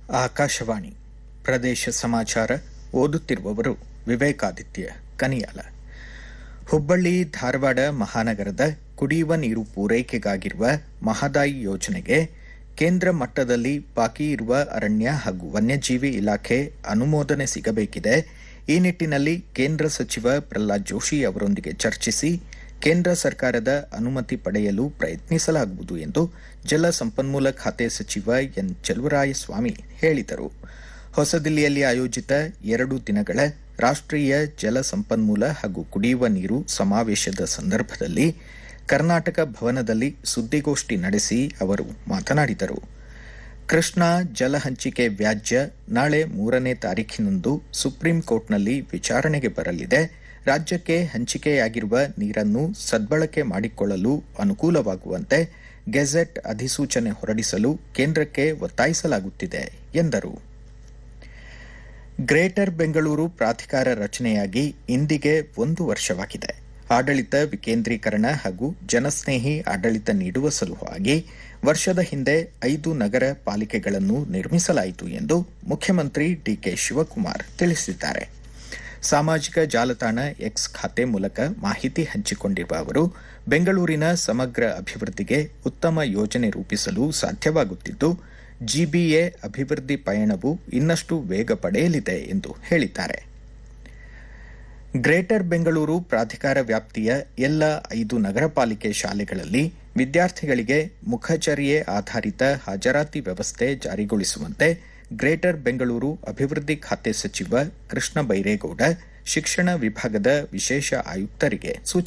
ಆಕಾಶವಾಣಿ ಪ್ರದೇಶ ಸಮಾಚಾರ ಓದುತ್ತಿರುವವರು ವಿವೇಕಾದಿತ್ಯ ಕನಿಯಾಲ ಹುಬ್ಬಳ್ಳಿ ಧಾರವಾಡ ಮಹಾನಗರದ ಕುಡಿಯುವ ನೀರು ಪೂರೈಕೆಗಾಗಿರುವ ಮಹದಾಯಿ ಯೋಜನೆಗೆ ಕೇಂದ್ರ ಮಟ್ಟದಲ್ಲಿ ಬಾಕಿ ಇರುವ ಅರಣ್ಯ ಹಾಗೂ ವನ್ಯಜೀವಿ ಇಲಾಖೆ ಅನುಮೋದನೆ ಸಿಗಬೇಕಿದೆ ಈ ನಿಟ್ಟಿನಲ್ಲಿ ಕೇಂದ್ರ ಸಚಿವ ಪ್ರಹ್ಲಾದ್ ಜೋಶಿ ಅವರೊಂದಿಗೆ ಚರ್ಚಿಸಿ ಕೇಂದ್ರ ಸರ್ಕಾರದ ಅನುಮತಿ ಪಡೆಯಲು ಪ್ರಯತ್ನಿಸಲಾಗುವುದು ಎಂದು ಜಲ ಸಂಪನ್ಮೂಲ ಖಾತೆ ಸಚಿವ ಎನ್ ಚಲುವರಾಯಸ್ವಾಮಿ ಹೇಳಿದರು ಹೊಸದಿಲ್ಲಿಯಲ್ಲಿ ಆಯೋಜಿತ ಎರಡು ದಿನಗಳ ರಾಷ್ಟ್ರೀಯ ಜಲ ಸಂಪನ್ಮೂಲ ಹಾಗೂ ಕುಡಿಯುವ ನೀರು ಸಮಾವೇಶದ ಸಂದರ್ಭದಲ್ಲಿ ಕರ್ನಾಟಕ ಭವನದಲ್ಲಿ ಸುದ್ದಿಗೋಷ್ಠಿ ನಡೆಸಿ ಅವರು ಮಾತನಾಡಿದರು ಕೃಷ್ಣಾ ಜಲ ಹಂಚಿಕೆ ವ್ಯಾಜ್ಯ ನಾಳೆ ಮೂರನೇ ತಾರೀಖಿನಂದು ಸುಪ್ರೀಂ ಕೋರ್ಟ್ನಲ್ಲಿ ವಿಚಾರಣೆಗೆ ಬರಲಿದೆ ರಾಜ್ಯಕ್ಕೆ ಹಂಚಿಕೆಯಾಗಿರುವ ನೀರನ್ನು ಸದ್ಬಳಕೆ ಮಾಡಿಕೊಳ್ಳಲು ಅನುಕೂಲವಾಗುವಂತೆ ಗೆಜೆಟ್ ಅಧಿಸೂಚನೆ ಹೊರಡಿಸಲು ಕೇಂದ್ರಕ್ಕೆ ಒತ್ತಾಯಿಸಲಾಗುತ್ತಿದೆ ಎಂದರು ಗ್ರೇಟರ್ ಬೆಂಗಳೂರು ಪ್ರಾಧಿಕಾರ ರಚನೆಯಾಗಿ ಇಂದಿಗೆ ಒಂದು ವರ್ಷವಾಗಿದೆ ಆಡಳಿತ ವಿಕೇಂದ್ರೀಕರಣ ಹಾಗೂ ಜನಸ್ನೇಹಿ ಆಡಳಿತ ನೀಡುವ ಸಲುವಾಗಿ ವರ್ಷದ ಹಿಂದೆ ಐದು ನಗರ ಪಾಲಿಕೆಗಳನ್ನು ನಿರ್ಮಿಸಲಾಯಿತು ಎಂದು ಮುಖ್ಯಮಂತ್ರಿ ಡಿಕೆ ಶಿವಕುಮಾರ್ ತಿಳಿಸಿದ್ದಾರೆ ಸಾಮಾಜಿಕ ಜಾಲತಾಣ ಎಕ್ಸ್ ಖಾತೆ ಮೂಲಕ ಮಾಹಿತಿ ಹಂಚಿಕೊಂಡಿರುವ ಅವರು ಬೆಂಗಳೂರಿನ ಸಮಗ್ರ ಅಭಿವೃದ್ಧಿಗೆ ಉತ್ತಮ ಯೋಜನೆ ರೂಪಿಸಲು ಸಾಧ್ಯವಾಗುತ್ತಿದ್ದು ಜಿಬಿಎ ಅಭಿವೃದ್ಧಿ ಪಯಣವು ಇನ್ನಷ್ಟು ವೇಗ ಪಡೆಯಲಿದೆ ಎಂದು ಹೇಳಿದ್ದಾರೆ ಗ್ರೇಟರ್ ಬೆಂಗಳೂರು ಪ್ರಾಧಿಕಾರ ವ್ಯಾಪ್ತಿಯ ಎಲ್ಲ ಐದು ನಗರ ಪಾಲಿಕೆ ಶಾಲೆಗಳಲ್ಲಿ ವಿದ್ಯಾರ್ಥಿಗಳಿಗೆ ಮುಖಚರ್ಯೆ ಆಧಾರಿತ ಹಾಜರಾತಿ ವ್ಯವಸ್ಥೆ ಜಾರಿಗೊಳಿಸುವಂತೆ ಗ್ರೇಟರ್ ಬೆಂಗಳೂರು ಅಭಿವೃದ್ಧಿ ಖಾತೆ ಸಚಿವ ಕೃಷ್ಣ ಬೈರೇಗೌಡ ಶಿಕ್ಷಣ ವಿಭಾಗದ ವಿಶೇಷ ಆಯುಕ್ತರಿಗೆ ಸೂಚಿಸಿದ್ದಾರೆ